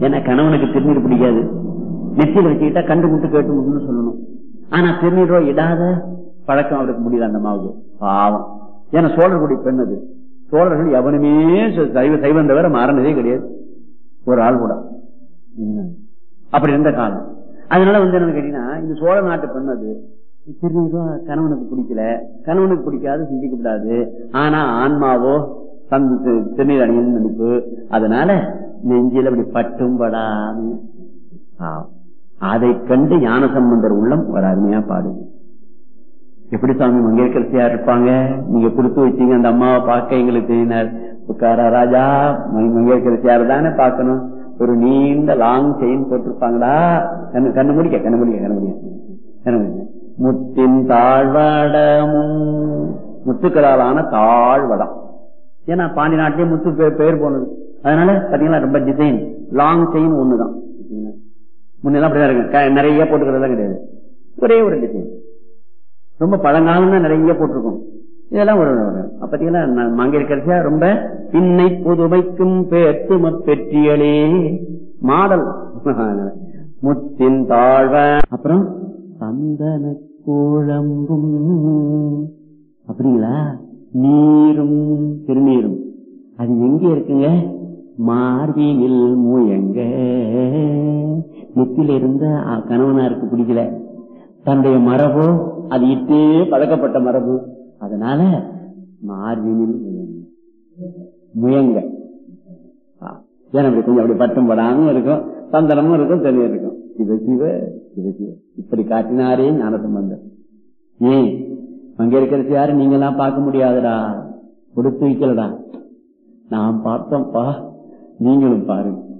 ஏன்னா கணவனுக்கு திருநீர் பிடிக்காது நெத்தியில் வச்சுக்கிட்டா கண்டு முட்டு கேட்டு முட்டுன்னு சொல்லணும் ஆனா திருநீரோ இடாத பழக்கம் அவருக்கு முடியல அந்த அம்மாவுக்கு பாவம் ஏன்னா சோழர்களுடைய பெண் அது சோழர்கள் எவனுமே ச- சைவ சைவம் தவிர மாறினதே கிடையாது ஒரு ஆள் கூட ம். அப்படி இருந்த காலம் அதனால வந்து என்ன கேட்டீங்கன்னா இந்த சோழ நாட்டு பெண் அது திருநீரோ கணவனுக்கு பிடிக்கல கணவனுக்கு பிடிக்காது சிந்திக்க கூடாது ஆனா ஆன்மாவோ தன் தி- திருநீர் அணியன்னு நினைப்பு அதனால நெஞ்சில் அப்படி பட்டும் படாது அதை கண்டு ஞான சம்பந்தர் உள்ளம் ஒரு அருமையா பாடுது எப்படி சாமி மங்கேற்கரசியா இருப்பாங்க நீங்க கொடுத்து வச்சீங்க அந்த அம்மாவை பார்க்க எங்களுக்கு தெரியினார் உட்காரா ராஜா மங்கேற்கரசியார் தானே பார்க்கணும் ஒரு நீண்ட லாங் செயின் போட்டிருப்பாங்களா கண்ணு கண்ணு முடிக்க கண்ணு முடிக்க கண்ணு முடிக்க கண்ணு முடிக்க முத்தின் தாழ்வடமும் முத்துக்களாலான தாழ்வடம் ஏன்னா பாண்டி நாட்டிலே முத்து பே- பெயர் போனது அதனால பாத்தீங்களா ரொம்ப டிசைன் லாங் செயின் ஒண்ணுதான் முன்னெல்லாம் அப்படிதான் இருக்கு க- நிறைய போட்டுக்கிறதெல்லாம் கிடையாது ஒரே ஒரு டிசைன் ரொம்ப பழங்காலம் தான் நிறைய போட்டிருக்கும் இதெல்லாம் ஒரு ஒரு- பாத்தீங்களா மங்கையர்கரசியா ரொம்ப பின்னை புதுமைக்கும் பேர்த்து பெற்றியலே மாடல் முத்தின் தாழ்வ அப்புறம் சந்தன குழம்பும் அப்படிங்களா நீரும் திருநீரும் அது எங்க இருக்குங்க மார்பினில் முயங்க நெத்தில இருந்த அ, கணவனாருக்கு பிடிக்கல தன்னுடைய மரபோ அது இட்டே பழக்கப்பட்ட மரபு அதனால மார்பினில் முயங்க முயங்க ஆ, ஏன்னா அப்படி கொஞ்சம் அப்படி பட்டம் படாம இருக்கும் சந்தனமும் இருக்கும் தெளிவு இருக்கும் சிவ சிவ சிவ சிவ இப்படி காட்டினாரே ஞான சம்பந்தம் ஏன் அங்க இருக்கிறது யாரு நீங்க எல்லாம் பார்க்க முடியாதுடா கொடுத்து வைக்கலடா நான் பார்த்தோம்ப்பா நீங்களும் பாருங்க